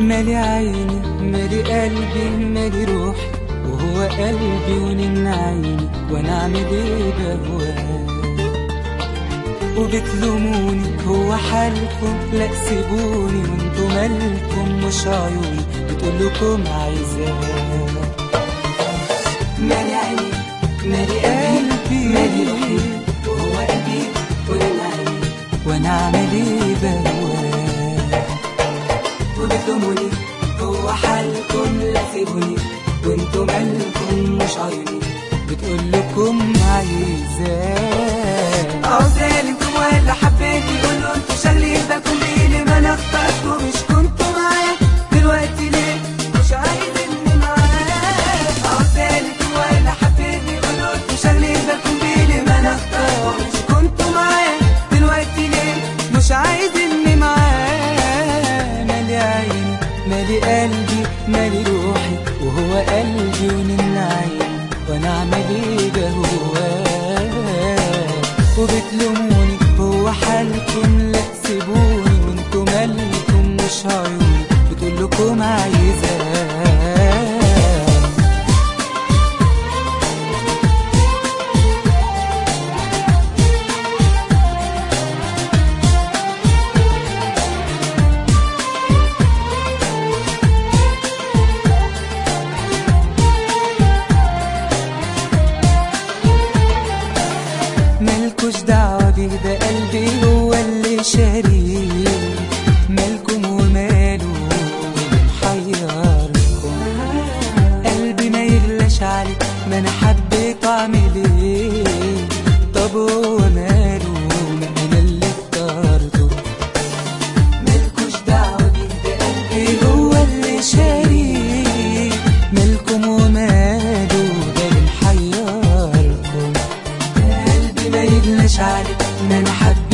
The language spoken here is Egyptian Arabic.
مالي عيني مالي قلبي مالي روحي وهو قلبي ونن عيني وانا اعمل ايه بهواه وبتلوموني هو حالكم لا سيبوني وانتوا مالكم مش عيوني بتقول لكم عايزاه مالي عيني مالي قلبي مالي روحي وهو قلبي ونن عيني وانا اعمل ايه بهواه وبتلوموني هو حالكم لا سيبوني وانتوا مالكم مش عيوني بتقول لكم عايزاه عاوزالكم ولا حبيتي قولوا انتوا شغلين بالكم بيه ليه ما انا اخترته مش كنتوا معايا دلوقتي ليه مش عايزيني معايا عاوزالكم ولا حبيتي قولوا انتوا شغلين بالكم بيه ليه ما انا اخترته مش كنتوا معايا دلوقتي ليه مش عايزني معاه مالي عيني مالي قلبي مالي روحي وهو قلبي ونن عيني وانا اعمل ايه بهواه وبتلوموني هو حالكم لا سيبوني وانتوا مالكم مش عيوني بتقول لكم عايزاه مالكوش دعوة بيه ده قلبي هو اللي شاريه مالكم وماله محيركم قلبي ما يغلاش عليك ما انا حبيت اعمل ايه طب هو ماله ما انا اللي اخترته مالكوش دعوة بيه ده قلبي هو اللي شاريه مالكم وماله ده اللي محيركم قلبي ما يغلاش عليك ما انا حبيت